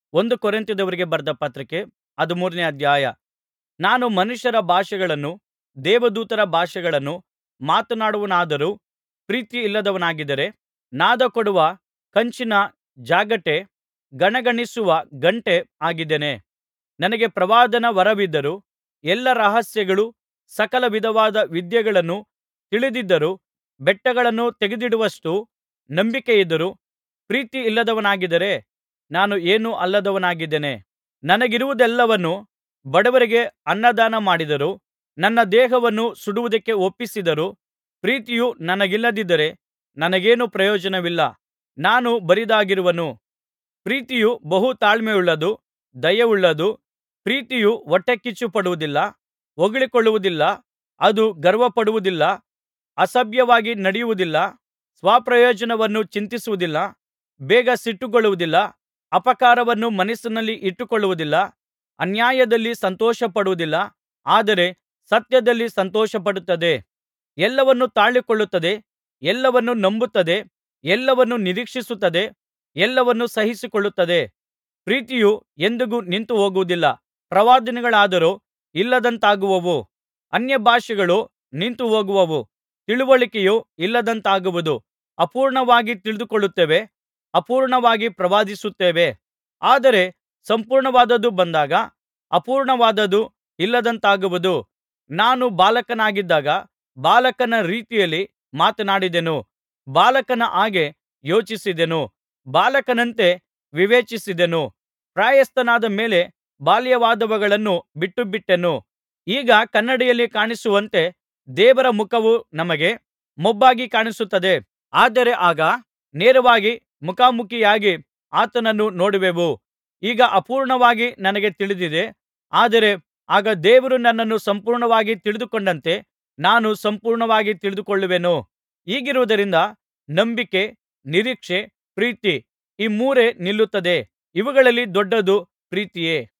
ಒಂದು ಕೊರಿಂಥದವರಿಗೆ ಬರೆದ ಪತ್ರಿಕೆ ಹದಿಮೂರನೇ ಅಧ್ಯಾಯ ನಾನು ಮನುಷ್ಯರ ಭಾಷೆಗಳನ್ನೂ ದೇವದೂತರ ಭಾಷೆಗಳನ್ನೂ ಮಾತನಾಡುವವನಾದರೂ ಪ್ರೀತಿಯಿಲ್ಲದವನಾಗಿದ್ದರೆ ನಾದಕೊಡುವ ಕಂಚಿನ ಜಾಗಟೆ ಗಣಗಣಿಸುವ ಗಂಟೆ ಆಗಿದ್ದೇನೆ ನನಗೆ ಪ್ರವಾದನ ವರವಿದ್ದರೂ ಎಲ್ಲಾ ರಹಸ್ಯಗಳೂ ಸಕಲ ವಿಧವಾದ ವಿದ್ಯೆಗಳನ್ನು ತಿಳಿದಿದ್ದರೂ ಬೆಟ್ಟಗಳನ್ನು ತೆಗೆದಿಡುವಷ್ಟು ನಂಬಿಕೆಯಿದ್ದರೂ ಪ್ರೀತಿಯಿಲ್ಲದವನಾಗಿದ್ದರೆ ನಾನು ಏನೂ ಅಲ್ಲದವನಾಗಿದ್ದೇನೆ ನನಗಿರುವುದೆಲ್ಲವನ್ನೂ ಬಡವರಿಗೆ ಅನ್ನದಾನ ಮಾಡಿದರೂ ನನ್ನ ದೇಹವನ್ನು ಸುಡುವುದಕ್ಕೆ ಒಪ್ಪಿಸಿದರೂ ಪ್ರೀತಿಯು ನನಗಿಲ್ಲದಿದ್ದರೆ ನನಗೇನೂ ಪ್ರಯೋಜನವಿಲ್ಲ ನಾನು ಬರಿದಾಗಿರುವನು ಪ್ರೀತಿಯು ಬಹು ತಾಳ್ಮೆಯುಳ್ಳದ್ದು ದಯೆಯುಳ್ಳದ್ದು ಪ್ರೀತಿಯು ಹೊಟ್ಟೆಕಿಚ್ಚುಪಡುವುದಿಲ್ಲ ಹೊಗಳಿಕೊಳ್ಳುವುದಿಲ್ಲ ಅದು ಗರ್ವಪಡುವುದಿಲ್ಲ ಅಸಭ್ಯವಾಗಿ ನಡೆಯುವುದಿಲ್ಲ ಸ್ವಪ್ರಯೋಜನವನ್ನು ಚಿಂತಿಸುವುದಿಲ್ಲ ಬೇಗ ಸಿಟ್ಟುಗೊಳ್ಳುವುದಿಲ್ಲ ಅಪಕಾರವನ್ನು ಮನಸ್ಸಿನಲ್ಲಿ ಇಟ್ಟುಕೊಳ್ಳುವುದಿಲ್ಲ ಅನ್ಯಾಯದಲ್ಲಿ ಸಂತೋಷಪಡುವುದಿಲ್ಲ ಆದರೆ ಸತ್ಯದಲ್ಲಿ ಸಂತೋಷಪಡುತ್ತದೆ ಎಲ್ಲವನ್ನೂ ತಾಳಿಕೊಳ್ಳುತ್ತದೆ ಎಲ್ಲವನ್ನೂ ನಂಬುತ್ತದೆ ಎಲ್ಲವನ್ನೂ ನಿರೀಕ್ಷಿಸುತ್ತದೆ ಎಲ್ಲವನ್ನೂ ಸಹಿಸಿಕೊಳ್ಳುತ್ತದೆ ಪ್ರೀತಿಯು ಎಂದಿಗೂ ನಿಂತುಹೋಗುವುದಿಲ್ಲ ಪ್ರವಾದನೆಗಳಾದರೋ ಇಲ್ಲದಂತಾಗುವವು ಅನ್ಯಭಾಷೆಗಳೋ ನಿಂತುಹೋಗುವವು ತಿಳಿವಳಿಕೆಯೋ ಇಲ್ಲದಂತಾಗುವುದು ಅಪೂರ್ಣವಾಗಿ ತಿಳಿದುಕೊಳ್ಳುತ್ತೇವೆ ಅಪೂರ್ಣವಾಗಿ ಪ್ರವಾದಿಸುತ್ತೇವೆ ಆದರೆ ಸಂಪೂರ್ಣವಾದದ್ದು ಬಂದಾಗ ಅಪೂರ್ಣವಾದದ್ದು ಇಲ್ಲದಂತಾಗುವುದು ನಾನು ಬಾಲಕನಾಗಿದ್ದಾಗ ಬಾಲಕನ ರೀತಿಯಲ್ಲಿ ಮಾತನಾಡಿದೆನು ಬಾಲಕನ ಹಾಗೆ ಯೋಚಿಸಿದೆನು ಬಾಲಕನಂತೆ ವಿವೇಚಿಸಿದೆನು ಪ್ರಾಯಸ್ಥನಾದ ಮೇಲೆ ಬಾಲ್ಯವಾದವುಗಳನ್ನು ಬಿಟ್ಟುಬಿಟ್ಟೆನು ಈಗ ಕನ್ನಡಿಯಲ್ಲಿ ಕಾಣಿಸುವಂತೆ ದೇವರ ಮುಖವು ನಮಗೆ ಮೊಬ್ಬಾಗಿ ಕಾಣಿಸುತ್ತದೆ ಆದರೆ ಆಗ ನೇರವಾಗಿ ಮುಖಾಮುಖಿಯಾಗಿ ಆತನನ್ನು ನೋಡುವೆವು ಈಗ ಅಪೂರ್ಣವಾಗಿ ನನಗೆ ತಿಳಿದಿದೆ ಆದರೆ ಆಗ ದೇವರು ನನ್ನನ್ನು ಸಂಪೂರ್ಣವಾಗಿ ತಿಳಿದುಕೊಂಡಂತೆ ನಾನು ಸಂಪೂರ್ಣವಾಗಿ ತಿಳಿದುಕೊಳ್ಳುವೆನು ಹೀಗಿರುವುದರಿಂದ ನಂಬಿಕೆ ನಿರೀಕ್ಷೆ ಪ್ರೀತಿ ಈ ಮೂರೇ ನಿಲ್ಲುತ್ತದೆ ಇವುಗಳಲ್ಲಿ ದೊಡ್ಡದು ಪ್ರೀತಿಯೇ